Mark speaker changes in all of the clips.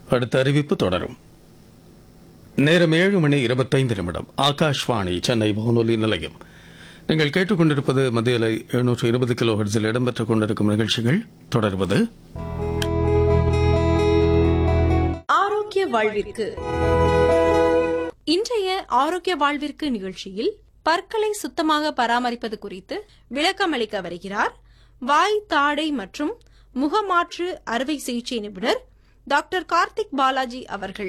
Speaker 1: அடுத்த அறிவிப்பு தொடரும் நேரம் ஏழு மணி இருபத்தைந்து நிமிடம் ஆகாஷ்வாணி சென்னை வானொலி நிலையம் நீங்கள் கேட்டுக்கொண்டிருப்பது மத்தியலை எழுநூற்று இருபது கிலோ ஹெர்ட்ஸில் இடம்பெற்றுக் கொண்டிருக்கும் நிகழ்ச்சிகள் தொடர்வது
Speaker 2: ஆரோக்கிய வாழ்விற்கு இன்றைய ஆரோக்கிய வாழ்விற்கு நிகழ்ச்சியில் பற்களை சுத்தமாக பராமரிப்பது குறித்து விளக்கமளிக்க வருகிறார் வாய் தாடை மற்றும் முகமாற்று அறுவை சிகிச்சை நிபுணர் டாக்டர் கார்த்திக் பாலாஜி அவர்கள்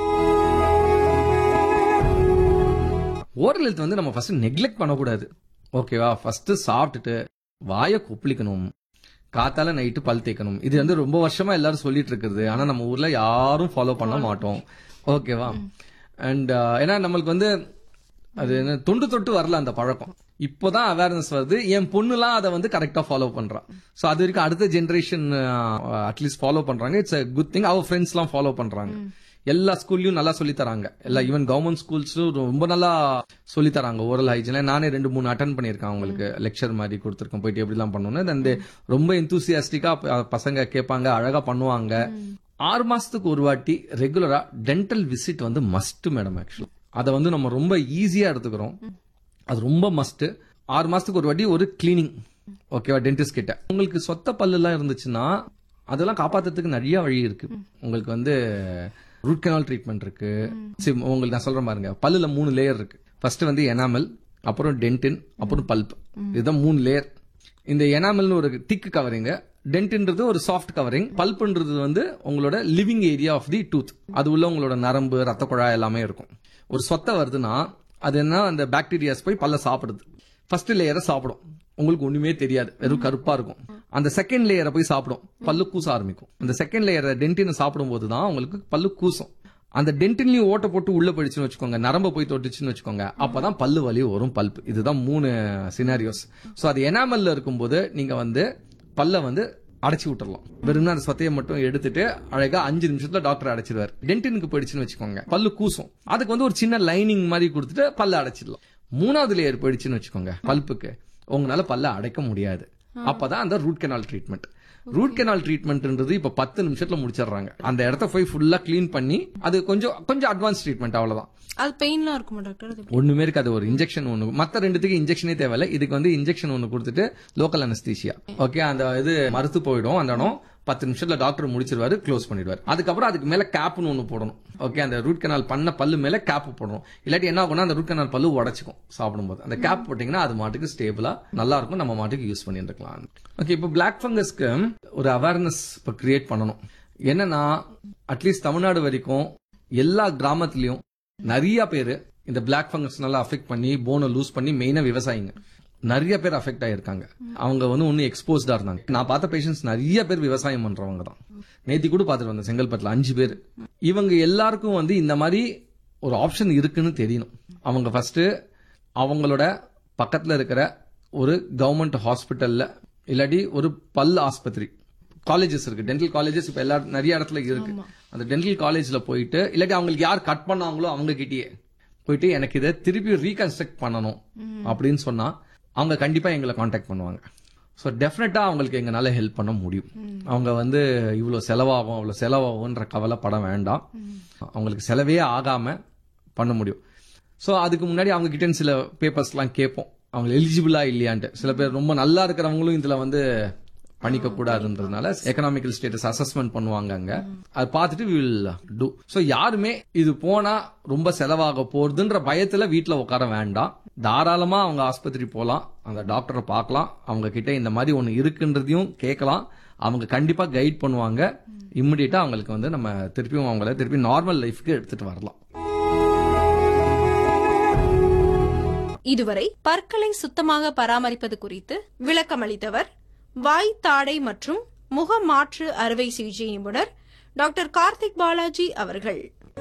Speaker 3: ஓரல் ஹெல்த் வந்து நம்ம ஃபர்ஸ்ட் நெக்லெக்ட் பண்ணக்கூடாது ஓகேவா ஃபர்ஸ்ட் சாப்பிட்டுட்டு வாயை கொப்பளிக்கணும் காத்தால நைட்டு பல் தேய்க்கணும் இது வந்து ரொம்ப வருஷமா எல்லாரும் சொல்லிட்டு இருக்குது ஆனா நம்ம ஊர்ல யாரும் ஃபாலோ பண்ண மாட்டோம் ஓகேவா அண்ட் ஏன்னா நம்மளுக்கு வந்து அது என்ன தொண்டு தொட்டு வரல அந்த பழக்கம் இப்போதான் அவேர்னஸ் வருது என் பொண்ணுலாம் அதை வந்து கரெக்டா ஃபாலோ பண்றா சோ அது வரைக்கும் அடுத்த ஜென்ரேஷன் அட்லீஸ்ட் ஃபாலோ பண்றாங்க இட்ஸ் a குட் திங் அவர் ஃப்ரெண்ட்ஸ் எல்லாம் ஃபாலோ பண்றாங்க எல்லா ஸ்கூல்லயும் நல்லா சொல்லி தராங்க எல்லா ஈவன் கவர்மெண்ட் ஸ்கூல்ஸ்லும் ரொம்ப நல்லா சொல்லி தராங்க ஓரல் ஹைஜின் நானே ரெண்டு மூணு அட்டன் பண்ணியிருக்கேன் அவங்களுக்கு லெக்சர் மாதிரி கொடுத்துருக்கேன் போயிட்டு எப்படிலாம் பண்ணணும் அந்த ரொம்ப எந்தூசியாஸ்டிக்கா பசங்க கேட்பாங்க அழகா பண்ணுவாங்க ஆறு மாசத்துக்கு ஒரு வாட்டி ரெகுலரா டென்டல் விசிட் வந்து மஸ்ட் மேடம் ஆக்சுவலி அதை வந்து நம்ம ரொம்ப ஈஸியா எடுத்துக்கிறோம் அது ரொம்ப மஸ்ட் ஆறு மாசத்துக்கு ஒரு வாட்டி ஒரு கிளீனிங் ஓகேவா டென்டிஸ்ட் கிட்ட உங்களுக்கு சொத்த பல்லு எல்லாம் இருந்துச்சுன்னா அதெல்லாம் காப்பாத்துறதுக்கு நிறைய வழி இருக்கு உங்களுக்கு வந்து ரூட் கனால் ட்ரீட்மெண்ட் இருக்கு சரி, உங்களுக்கு நான் சொல்றேன் பாருங்க பல்லுல மூணு லேயர் இருக்கு ஃபர்ஸ்ட் வந்து எனாமல் அப்புறம் டென்டின் அப்புறம் பல்ப் இதுதான் மூணு லேயர் இந்த எனாமல்னு ஒரு திக் கவரிங் டென்ட்ன்றது ஒரு சாஃப்ட் கவரிங் பல்ப்ன்றது வந்து உங்களோட living area of the tooth அது உள்ள உங்களோட நரம்பு ரத்த குழாய் எல்லாமே இருக்கும் ஒரு சொத்தை வருதுன்னா அது என்ன அந்த பாக்டீரியாஸ் போய் பல்ல சாப்பிடுது ஃபர்ஸ்ட் லேயரை சாப்பிடும் உங்களுக்கு ஒண்ணுமே தெரியாது வெறும் கருப்பா இருக்கும் அந்த செகண்ட் லேயரை போய் சாப்பிடும் பல்லு கூச ஆரம்பிக்கும் அந்த செகண்ட் லேயரை டென்டினை சாப்பிடும் போது தான் உங்களுக்கு பல்லு கூசும் அந்த டென்டின்லயும் ஓட்ட போட்டு உள்ள போயிடுச்சுன்னு வச்சுக்கோங்க நரம்ப போய் தொட்டுச்சுன்னு வச்சுக்கோங்க அப்பதான் பல்லு வலி வரும் பல்ப் இதுதான் மூணு சினாரியோஸ் சோ அது எனாமல்ல இருக்கும்போது நீங்க வந்து பல்ல வந்து அடைச்சி விட்டுறலாம் வெறும் அந்த சொத்தையை மட்டும் எடுத்துட்டு அழகா அஞ்சு நிமிஷத்துல டாக்டர் அடைச்சிடுவார் டென்டினுக்கு போயிடுச்சுன்னு வச்சுக்கோங்க பல்லு கூசும் அதுக்கு வந்து ஒரு சின்ன லைனிங் மாதிரி கொடுத்துட்டு பல்ல அடைச்சிடலாம் மூணாவது லேயர் போயிடுச்சுன்னு வச்சுக்கோங்க பல்ப்புக்கு உங்களால பல்ல அடைக்க முடியாது அப்பதான் அந்த root canal treatment root canal ட்ரீட்மெண்ட்ன்றது இப்ப பத்து நிமிஷத்துல முடிச்சிடுறாங்க அந்த இடத்த போய் ஃபுல்லா க்ளீன் பண்ணி அது கொஞ்சம் கொஞ்சம் அட்வான்ஸ் ட்ரீட்மெண்ட் அவ்வளவுதான்
Speaker 2: அது பெயின்லாம் இருக்குமா டாக்டர் அது
Speaker 3: ஒண்ணுமே இருக்காது ஒரு இன்ஜெக்ஷன் ஒண்ணு மத்த ரெண்டுத்துக்கு இன்ஜெக்ஷனே தேவையில்ல இதுக்கு வந்து இன்ஜெக்ஷன் ஒண்ணு கொடுத்துட்டு லோக்கல் அனஸ்தீசியா ஓகே அந்த இது மறுத்து போயிடும் அந்த இடம் பத்து நிமிஷத்துல டாக்டர் முடிச்சிருவாரு க்ளோஸ் பண்ணிடுவாரு அதுக்கப்புறம் அதுக்கு மேல கேப்னு ஒண்ணு போடணும் ஓகே அந்த ரூட் கனால் பண்ண பல்லு மேல கேப் போடணும் இல்லாட்டி என்ன ஆகும்னா அந்த ரூட் கனால் பல்லு உடச்சிக்கும் சாப்பிடும்போது அந்த கேப் போட்டீங்கன்னா அது மாட்டுக்கு ஸ்டேபிளா நல்லா இருக்கும் நம்ம மாட்டுக்கு யூஸ் பண்ணிட்டு இருக்கலாம் ஓகே இப்போ பிளாக் ஃபங்கஸ்க்கு ஒரு அவேர்னஸ் இப்போ கிரியேட் பண்ணணும் என்னன்னா அட்லீஸ்ட் தமிழ்நாடு வரைக்கும் எல்லா கிராமத்துலயும் நிறைய பேர் இந்த பிளாக் ஃபங்கஸ்னால அஃபெக்ட் பண்ணி போனை லூஸ் பண்ணி மெயினா விவசாயிங்க நிறைய பேர் அஃபெக்ட் ஆயிருக்காங்க அவங்க வந்து ஒன்னும் எக்ஸ்போஸ்டா இருந்தாங்க நான் பார்த்த பேஷண்ட்ஸ் நிறைய பேர் விவசாயம் பண்றவங்க தான் நேத்தி கூட பார்த்துட்டு வந்தேன் செங்கல்பட்டுல அஞ்சு பேர் இவங்க எல்லாருக்கும் வந்து இந்த மாதிரி ஒரு ஆப்ஷன் இருக்குன்னு தெரியணும் அவங்க ஃபர்ஸ்ட் அவங்களோட பக்கத்துல இருக்கிற ஒரு கவர்மெண்ட் ஹாஸ்பிட்டல்ல இல்லாட்டி ஒரு பல் ஆஸ்பத்திரி காலேஜஸ் இருக்கு டென்டல் காலேஜஸ் இப்ப எல்லா நிறைய இடத்துல இருக்கு அந்த டென்டல் காலேஜ்ல போயிட்டு இல்லாட்டி அவங்களுக்கு யார் கட் பண்ணாங்களோ அவங்க கிட்டயே போயிட்டு எனக்கு இதை திருப்பி ரீகன்ஸ்ட்ரக்ட் பண்ணணும் அப்படின்னு சொன்னா அவங்க கண்டிப்பா எங்களை காண்டாக்ட் பண்ணுவாங்க ஸோ டெஃபினட்டா அவங்களுக்கு எங்களால ஹெல்ப் பண்ண முடியும் அவங்க வந்து இவ்வளவு செலவாகும் அவ்வளவு செலவாகும்ன்ற கவலை பட வேண்டாம் அவங்களுக்கு செலவே ஆகாம பண்ண முடியும் ஸோ அதுக்கு முன்னாடி அவங்க கிட்ட சில பேப்பர்ஸ்லாம் கேட்போம் அவங்க எலிஜிபிளா இல்லையான்ட்டு சில பேர் ரொம்ப நல்லா இருக்கிறவங்களும் இதுல வந்து பண்ணிக்க கூடாதுன்றதுனால எக்கனாமிக்கல் ஸ்டேட்டஸ் அசஸ்மெண்ட் பண்ணுவாங்க அங்க அது பார்த்துட்டு வில் டூ ஸோ யாருமே இது போனா ரொம்ப செலவாக போறதுன்ற பயத்துல வீட்ல உட்கார வேண்டாம் தாராளமா அவங்க ஆஸ்பத்திரி போலாம் அந்த டாக்டரை பார்க்கலாம் அவங்க கிட்ட இந்த மாதிரி ஒன்னு இருக்குன்றதையும் கேட்கலாம் அவங்க கண்டிப்பா கைட் பண்ணுவாங்க இம்மிடியட்டா அவங்களுக்கு வந்து நம்ம திருப்பியும் அவங்கள திருப்பி நார்மல் லைஃப்க்கு எடுத்துட்டு வரலாம்
Speaker 2: இதுவரை பற்களை சுத்தமாக பராமரிப்பது குறித்து விளக்கமளித்தவர் வாய் தாடை மற்றும் முக மாற்று அறுவை சிகிச்சை நிபுணர் டாக்டர் கார்த்திக் பாலாஜி அவர்கள்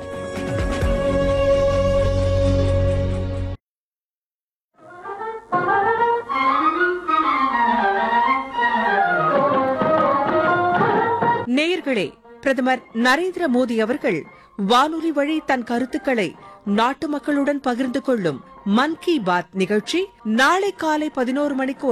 Speaker 4: நேயர்களே பிரதமர் நரேந்திர மோடி அவர்கள் வானொலி வழி தன் கருத்துக்களை நாட்டு மக்களுடன் பகிர்ந்து கொள்ளும் மன் கி பாத் நிகழ்ச்சி நாளை காலை பதினோரு மணிக்கு